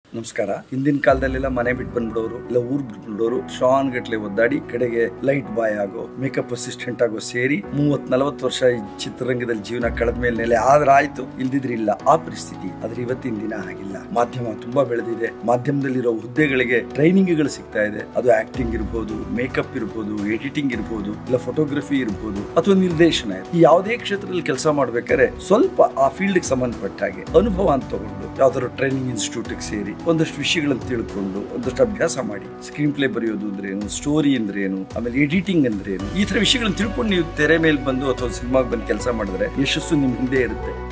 ನಮಸ್ಕಾರ ಹಿಂದಿನ ಕಾಲದಲ್ಲೆಲ್ಲ ಮನೆ ಬಿಟ್ಟು ಬಂದ್ಬಿಡೋರು ಇಲ್ಲ ಊರ್ ಬಿಟ್ಟು ಬಂದ್ಬಿಡೋರು ಶಾನ್ ಗಟ್ಲೆ ಒದ್ದಾಡಿ ಕಡೆಗೆ ಲೈಟ್ ಬಾಯ್ ಆಗೋ ಮೇಕಪ್ ಅಸಿಸ್ಟೆಂಟ್ ಆಗೋ ಸೇರಿ ಮೂವತ್ ನಲವತ್ತು ವರ್ಷ ಈ ಚಿತ್ರರಂಗದಲ್ಲಿ ಜೀವನ ಕಳೆದ ಮೇಲೆ ನೆಲೆ ಆದ್ರೆ ಆಯ್ತು ಇಲ್ದಿದ್ರೆ ಇಲ್ಲ ಆ ಪರಿಸ್ಥಿತಿ ಆದ್ರೆ ಇವತ್ತಿನ ದಿನ ಆಗಿಲ್ಲ ಮಾಧ್ಯಮ ತುಂಬಾ ಬೆಳೆದಿದೆ ಮಾಧ್ಯಮದಲ್ಲಿರೋ ಹುದ್ದೆಗಳಿಗೆ ಟ್ರೈನಿಂಗ್ಗಳು ಸಿಗ್ತಾ ಇದೆ ಅದು ಆಕ್ಟಿಂಗ್ ಇರ್ಬೋದು ಮೇಕಪ್ ಇರ್ಬೋದು ಎಡಿಟಿಂಗ್ ಇರ್ಬೋದು ಇಲ್ಲ ಫೋಟೋಗ್ರಫಿ ಇರ್ಬೋದು ಅಥವಾ ನಿರ್ದೇಶನ ಈ ಯಾವುದೇ ಕ್ಷೇತ್ರದಲ್ಲಿ ಕೆಲಸ ಮಾಡ್ಬೇಕಾದ್ರೆ ಸ್ವಲ್ಪ ಆ ಫೀಲ್ಡ್ ಸಂಬಂಧಪಟ್ಟ ಹಾಗೆ ಅನುಭವ ಅಂತ ತಗೊಂಡು ಯಾವ್ದಾದ್ರು ಟ್ರೈನಿಂಗ್ ಇನ್ಸ್ಟಿಟ್ಯೂಟ್ ಸೇರಿ ಒಂದಷ್ಟು ವಿಷಯಗಳನ್ನು ತಿಳ್ಕೊಂಡು ಒಂದಷ್ಟು ಅಭ್ಯಾಸ ಮಾಡಿ ಸ್ಕ್ರೀನ್ ಪ್ಲೇ ಬರೆಯೋದು ಅಂದ್ರೆ ಏನು ಸ್ಟೋರಿ ಅಂದ್ರೆ ಏನು ಆಮೇಲೆ ಎಡಿಟಿಂಗ್ ಅಂದ್ರೆ ಏನು ಈ ತರ ವಿಷಯಗಳನ್ನ ತಿಳ್ಕೊಂಡು ನೀವು ತೆರೆ ಮೇಲೆ ಬಂದು ಅಥವಾ ಸಿನಿಮಾಗೆ ಬಂದು ಕೆಲಸ ಮಾಡಿದ್ರೆ ಯಶಸ್ಸು ನಿಮ್ ಹಿಂದೆ ಇರುತ್ತೆ